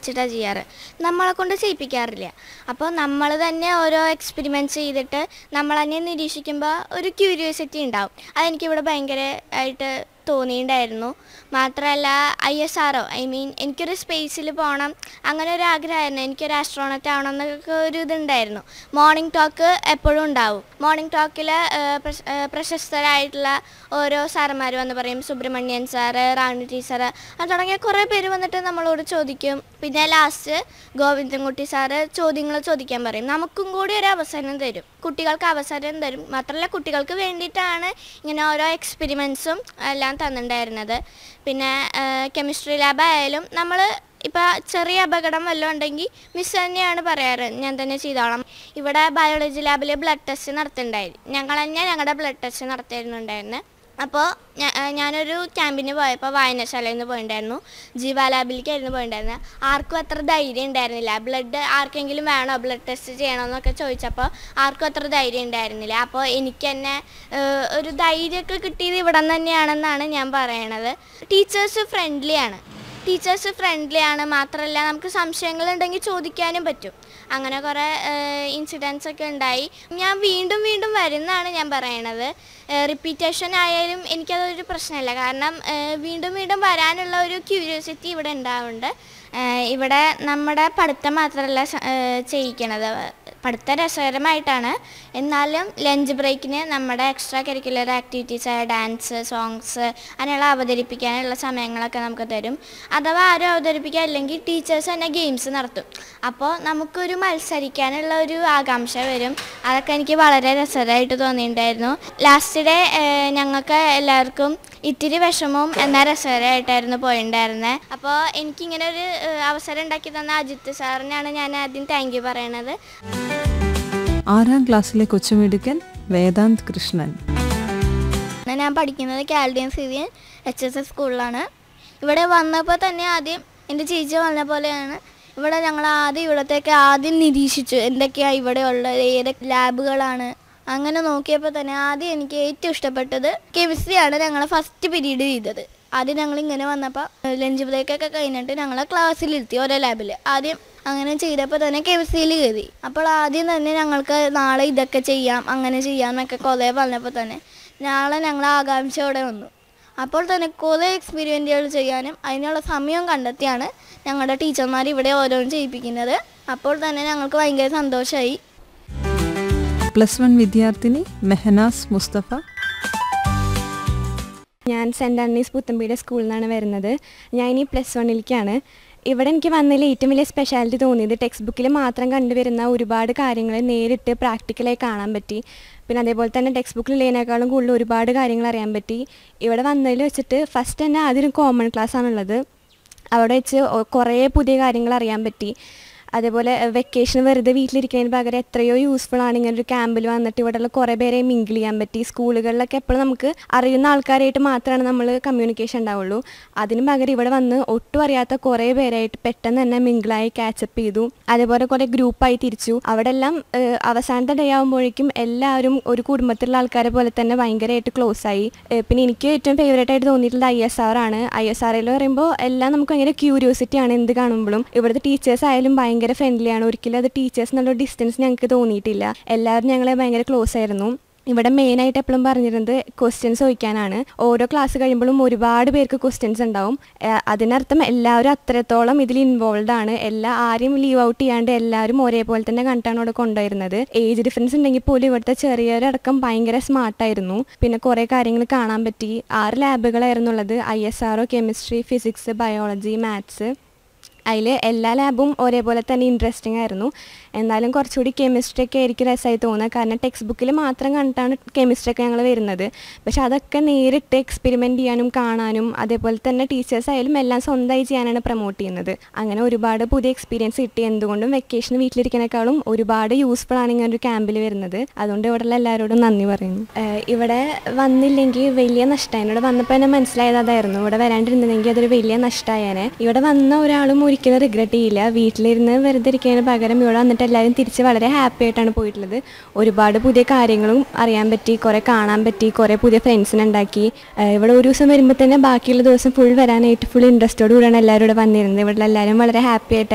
വെച്ചിട്ടാണ് ചെയ്യാറ് നമ്മളെ കൊണ്ട് ചെയ്യിപ്പിക്കാറില്ല അപ്പോൾ നമ്മൾ തന്നെ ഓരോ എക്സ്പെരിമെൻറ്റ്സ് ചെയ്തിട്ട് നമ്മൾ തന്നെ നിരീക്ഷിക്കുമ്പോൾ ഒരു ക്യൂരിയോസിറ്റി ഉണ്ടാവും അതെനിക്കിവിടെ ഭയങ്കര ആയിട്ട് തോന്നിയിട്ടുണ്ടായിരുന്നു മാത്രമല്ല I S R I mean എനിക്കൊരു സ്പേസിൽ പോകണം അങ്ങനെ ഒരു ആഗ്രഹമായിരുന്നു എനിക്കൊരു ആസ്ട്രോണറ്റ് ആവണം എന്നൊക്കെ ഒരു ഇതുണ്ടായിരുന്നു മോർണിംഗ് ടോക്ക് എപ്പോഴും ഉണ്ടാവും മോർണിംഗ് ടോക്കിൽ പ്രശസ്തരായിട്ടുള്ള ഓരോ സാറന്മാർ വന്ന് പറയും സുബ്രഹ്മണ്യൻ സാറ് റാണി ടീച്ചറ് അത് തുടങ്ങിയ കുറേ പേര് വന്നിട്ട് നമ്മളോട് ചോദിക്കും പിന്നെ ലാസ്റ്റ് ഗോവിന്ദൻകുട്ടി സാറ് ചോദ്യങ്ങൾ ചോദിക്കാൻ പറയും നമുക്കും കൂടി ഒരു അവസരം തരും കുട്ടികൾക്ക് അവസരം തരും മാത്രമല്ല കുട്ടികൾക്ക് വേണ്ടിയിട്ടാണ് ഇങ്ങനെ ഓരോ എക്സ്പെരിമെൻസും എല്ലാം തന്നിട്ടുണ്ടായിരുന്നത് പിന്നെ കെമിസ്ട്രി ലാബ് ആയാലും നമ്മൾ ഇപ്പോൾ ചെറിയ അപകടം വല്ലതും ഉണ്ടെങ്കിൽ മിസ് തന്നെയാണ് പറയാറ് ഞാൻ തന്നെ ചെയ്തോളാം ഇവിടെ ബയോളജി ലാബിൽ ബ്ലഡ് ടെസ്റ്റ് നടത്തുന്നുണ്ടായി ഞങ്ങൾ തന്നെ ഞങ്ങളുടെ ബ്ലഡ് ടെസ്റ്റ് നടത്തിയിരുന്നുണ്ടായിരുന്നു അപ്പോൾ ഞാനൊരു ക്യാമ്പിന് പോയപ്പോൾ വായനശാലയിൽ നിന്ന് പോയിട്ടുണ്ടായിരുന്നു ജീവ ലാബിലേക്കായിരുന്നു പോയിട്ടുണ്ടായിരുന്നത് ആർക്കും അത്ര ധൈര്യം ഉണ്ടായിരുന്നില്ല ബ്ലഡ് ആർക്കെങ്കിലും വേണോ ബ്ലഡ് ടെസ്റ്റ് ചെയ്യണമെന്നൊക്കെ ചോദിച്ചപ്പോൾ ആർക്കും അത്ര ധൈര്യം ഉണ്ടായിരുന്നില്ല അപ്പോൾ എനിക്ക് തന്നെ ഏഹ്, ഒരു ധൈര്യമൊക്കെ കിട്ടിയത് ഇവിടെ നിന്ന് തന്നെയാണെന്നാണ് ഞാൻ പറയണത് ടീച്ചേഴ്സ് ഫ്രണ്ട്ലിയാണ് ടീച്ചേഴ്സ് ഫ്രണ്ട്ലി ആണ് മാത്രമല്ല നമുക്ക് സംശയങ്ങളുണ്ടെങ്കിൽ ചോദിക്കാനും പറ്റും അങ്ങനെ കുറേ ഇൻസിഡൻസ് ഒക്കെ ഉണ്ടായി ഞാൻ വീണ്ടും വീണ്ടും വരുന്നതാണ് ഞാൻ പറയണത് റിപ്പീറ്റേഷൻ ആയാലും എനിക്കതൊരു പ്രശ്നമില്ല കാരണം ഏഹ്, വീണ്ടും വീണ്ടും വരാനുള്ള ഒരു ക്യൂരിയോസിറ്റി ഇവിടെ ഉണ്ടാവുന്നുണ്ട് ഏഹ്, ഇവിടെ നമ്മുടെ പഠിത്തം മാത്രമല്ല സ- ഏഹ്, ചെയ്യിക്കണത് പഠിത്തം രസകരമായിട്ടാണ് എന്നാലും ലഞ്ച് ബ്രേക്കിന് നമ്മുടെ എക്സ്ട്രാ കരിക്കുലർ ആക്ടിവിറ്റീസായ ഡാൻസ് സോങ്സ് അങ്ങനെയുള്ള അവതരിപ്പിക്കാനുള്ള സമയങ്ങളൊക്കെ നമുക്ക് തരും അഥവാ ആരും അവതരിപ്പിക്കുക അല്ലെങ്കിൽ ടീച്ചേഴ്സ് തന്നെ ഗെയിംസ് നടത്തും അപ്പോൾ നമുക്കൊരു മത്സരിക്കാനുള്ള ഒരു ആകാംക്ഷ വരും അതൊക്കെ എനിക്ക് വളരെ രസകരമായിട്ട് തോന്നിയിട്ടുണ്ടായിരുന്നു ലാസ്റ്റ് ഡേ ഞങ്ങൾക്ക് എല്ലാവർക്കും ഇത്തിരി വിഷമവും എന്നാൽ രസകരമായിട്ടായിരുന്നു പോയിട്ടുണ്ടായിരുന്നത് അപ്പോൾ എനിക്കിങ്ങനെ ഒരു ഏഹ്, അവസരം ഉണ്ടാക്കി തന്ന അജിത്ത് സാറിനാണ് ഞാൻ ആദ്യം താങ്ക് യു പറയണത് ആറാം ക്ലാസ്സിലെ കൊച്ചുമിടുക്കൻ വേദാന്ത് കൃഷ്ണൻ ഞാൻ പഠിക്കുന്നത് Chaldean Syrian H S S സ്കൂളിലാണ് ഇവിടെ വന്നപ്പോൾ തന്നെ ആദ്യം എൻ്റെ ചേച്ചി പറഞ്ഞ പോലെയാണ് ഇവിടെ ഞങ്ങൾ ആദ്യം ഇവിടത്തേക്ക് ആദ്യം നിരീക്ഷിച്ചു എന്തൊക്കെയാണ് ഇവിടെ ഉള്ളത് ഏതൊക്കെ ലാബുകളാണ് അങ്ങനെ നോക്കിയപ്പോൾ തന്നെ ആദ്യം എനിക്ക് ഏറ്റവും ഇഷ്ടപ്പെട്ടത് കെമിസ്ട്രിയാണ് ഞങ്ങൾ ഫസ്റ്റ് പീരീഡ് ചെയ്തത് ആദ്യം ഞങ്ങൾ ഇങ്ങനെ വന്നപ്പോൾ ലഞ്ച് ബ്രേക്കൊക്കെ കഴിഞ്ഞിട്ട് ഞങ്ങളെ ക്ലാസ്സിലിരുത്തി ഓരോ ലാബിൽ ആദ്യം അങ്ങനെ ചെയ്തപ്പോൾ തന്നെ കെമിസ്ട്രിയിൽ കയറി അപ്പോൾ ആദ്യം തന്നെ ഞങ്ങൾക്ക് നാളെ ഇതൊക്കെ ചെയ്യാം അങ്ങനെ ചെയ്യാം എന്നൊക്കെ കുറേ പറഞ്ഞപ്പോൾ തന്നെ നാളെ ഞങ്ങൾ ആകാംക്ഷയോടെ വന്നു അപ്പോൾ തന്നെ കുറേ എക്സ്പീരിയൻറ്റുകൾ ചെയ്യാനും അതിനുള്ള സമയം കണ്ടെത്തിയാണ് ഞങ്ങളുടെ ടീച്ചർമാർ ഇവിടെ ഓരോന്നും ചെയ്യിപ്പിക്കുന്നത് അപ്പോൾ തന്നെ ഞങ്ങൾക്ക് ഭയങ്കര സന്തോഷമായി പ്ലസ് വൺ വിദ്യാർത്ഥിനി മെഹനാസ് മുസ്തഫ ഞാൻ സെൻറ് ആൻണീസ് പുത്തമ്പീടെ സ്കൂളിൽ നിന്നാണ് വരുന്നത് ഞാൻ ഇനി പ്ലസ് വണ്ണിലേക്കാണ് ഇവിടെ എനിക്ക് വന്നതിൽ ഏറ്റവും വലിയ സ്പെഷ്യാലിറ്റി തോന്നിയത് ടെക്സ്റ്റ് ബുക്കിൽ മാത്രം കണ്ടുവരുന്ന ഒരുപാട് കാര്യങ്ങൾ നേരിട്ട് പ്രാക്ടിക്കലായി കാണാൻ പറ്റി പിന്നെ അതേപോലെ തന്നെ ടെക്സ്റ്റ് ബുക്കിലുള്ളതിനേക്കാളും കൂടുതൽ ഒരുപാട് കാര്യങ്ങൾ അറിയാൻ പറ്റി ഇവിടെ വന്നതിൽ വെച്ചിട്ട് ഫസ്റ്റ് തന്നെ ആദ്യം കോമൺ ക്ലാസ് ആണുള്ളത് അവിടെ വെച്ച് ഒ- കുറേ പുതിയ കാര്യങ്ങൾ അറിയാൻ പറ്റി അതേപോലെ വെക്കേഷൻ വെറുതെ വീട്ടിലിരിക്കുന്നതിന് പകരം എത്രയോ യൂസ്ഫുൾ ആണ് ഇങ്ങനെ ഒരു ക്യാമ്പിൽ വന്നിട്ട് ഇവിടെയുള്ള കുറേ പേരെ മിങ്കിൾ ചെയ്യാൻ പറ്റി സ്കൂളുകളിലൊക്കെ എപ്പോഴും നമുക്ക് അറിയുന്ന ആൾക്കാരായിട്ട് മാത്രമാണ് നമ്മൾ കമ്മ്യൂണിക്കേഷൻ ഉണ്ടാവുള്ളൂ അതിന് പകരം ഇവിടെ വന്ന് ഒട്ടും അറിയാത്ത കുറേ പേരായിട്ട് പെട്ടെന്ന് തന്നെ മിങ്കിളായി കാച്ചപ്പ് ചെയ്തു അതേപോലെ കുറേ ഗ്രൂപ്പായി തിരിച്ചു അവിടെ എല്ലാം ഏഹ്, അവസാനത്തെ ഡേ ആകുമ്പോഴേക്കും എല്ലാവരും ഒരു കുടുംബത്തിലുള്ള ആൾക്കാരെ പോലെ തന്നെ ഭയങ്കരമായിട്ട് ക്ലോസ് ആയി ഏഹ്, പിന്നെ എനിക്ക് ഏറ്റവും ഫേവറേറ്റ് ആയിട്ട് തോന്നിയിട്ടുള്ളത് ഐ എസ് ആർ ആണ് ഐ എസ് ആറിൽ പറയുമ്പോൾ എല്ലാം നമുക്ക് ഭയങ്കര ക്യൂരിയോസിറ്റി ആണ് എന്ത് കാണുമ്പോഴും ഇവിടുത്തെ ടീച്ചേഴ്സ് ആയാലും ഭയങ്കര ഫ്രണ്ട്ലി ആണ് ഒരിക്കലും അത് ടീച്ചേഴ്സ് എന്നുള്ള ഡിസ്റ്റൻസ് ഞങ്ങൾക്ക് തോന്നിയിട്ടില്ല എല്ലാവരും ഞങ്ങളെ ഭയങ്കര ക്ലോസ് ആയിരുന്നു ഇവിടെ മെയിനായിട്ട് എപ്പോഴും പറഞ്ഞിരുന്നത് ക്വസ്റ്റ്യൻസ് ചോദിക്കാനാണ് ഓരോ ക്ലാസ് കഴിയുമ്പോഴും ഒരുപാട് പേർക്ക് ക്വസ്റ്റ്യൻസ് ഉണ്ടാവും ഏഹ് അതിനർത്ഥം എല്ലാവരും അത്രത്തോളം ഇതിൽ ഇൻവോൾവ് ആണ് എല്ലാ ആരെയും ലീവ് ഔട്ട് ചെയ്യാണ്ട് എല്ലാവരും ഒരേപോലെ തന്നെ കണ്ടാണ് ഇവിടെ കൊണ്ടുവരുന്നത് ഏജ് ഡിഫറൻസ് ഉണ്ടെങ്കിൽ പോലും ഇവിടുത്തെ ചെറിയവരടക്കം ഭയങ്കര സ്മാർട്ടായിരുന്നു പിന്നെ കുറേ കാര്യങ്ങൾ കാണാൻ പറ്റി ആറ് ലാബുകളായിരുന്നു ഉള്ളത് I S R chemistry physics biology maths അതിൽ എല്ലാ ലാബും ഒരേപോലെ തന്നെ ഇൻട്രസ്റ്റിംഗ് ആയിരുന്നു എന്നാലും കുറച്ചുകൂടി കെമിസ്ട്രി ഒക്കെ ആയിരിക്കും രസമായി തോന്നുക കാരണം ടെക്സ്റ്റ് ബുക്കിൽ മാത്രം കണ്ടിട്ടാണ് കെമിസ്ട്രി ഒക്കെ ഞങ്ങൾ വരുന്നത് പക്ഷെ അതൊക്കെ നേരിട്ട് എക്സ്പെരിമെൻറ്റ് ചെയ്യാനും കാണാനും അതേപോലെ തന്നെ ടീച്ചേഴ്സ് ആയാലും എല്ലാം സ്വന്തമായി ചെയ്യാനാണ് പ്രൊമോട്ട് ചെയ്യുന്നത് അങ്ങനെ ഒരുപാട് പുതിയ എക്സ്പീരിയൻസ് കിട്ടി എന്തുകൊണ്ടും വെക്കേഷൻ വീട്ടിലിരിക്കുന്നേക്കാളും ഒരുപാട് യൂസ്ഫുൾ ആണ് ഇങ്ങനെ ഒരു ക്യാമ്പിൽ വരുന്നത് അതുകൊണ്ട് ഇവിടെയുള്ള എല്ലാവരോടും നന്ദി പറയുന്നു ഏഹ് ഇവിടെ വന്നില്ലെങ്കിൽ വലിയ നഷ്ടമായി ഇവിടെ വന്നപ്പോൾ തന്നെ മനസ്സിലായത് അതായിരുന്നു ഇവിടെ വരാണ്ടിരുന്നെങ്കിൽ അതൊരു വലിയ നഷ്ടമായേനെ ഇവിടെ വന്ന ഒരാളും ഒരിക്കലും റിഗ്രറ്റ് ചെയ്യില്ല വീട്ടിലിരുന്ന് വെറുതെ ഇരിക്കുന്നതിന് പകരം ഇവിടെ വന്നിട്ട് എല്ലാവരും തിരിച്ച് വളരെ ഹാപ്പി ആയിട്ടാണ് പോയിട്ടുള്ളത് ഒരുപാട് പുതിയ കാര്യങ്ങളും അറിയാൻ പറ്റി കുറേ കാണാൻ പറ്റി കുറേ പുതിയ ഫ്രണ്ട്സിനെ ഉണ്ടാക്കി ഏഹ് ഇവിടെ ഒരു ദിവസം വരുമ്പോൾ തന്നെ ബാക്കിയുള്ള ദിവസം ഫുൾ വരാനായിട്ട് ഫുൾ ഇൻട്രസ്റ്റോട് കൂടിയാണ് എല്ലാവരും ഇവിടെ വന്നിരുന്നത് ഇവിടെ എല്ലാവരും വളരെ ഹാപ്പി ആയിട്ട്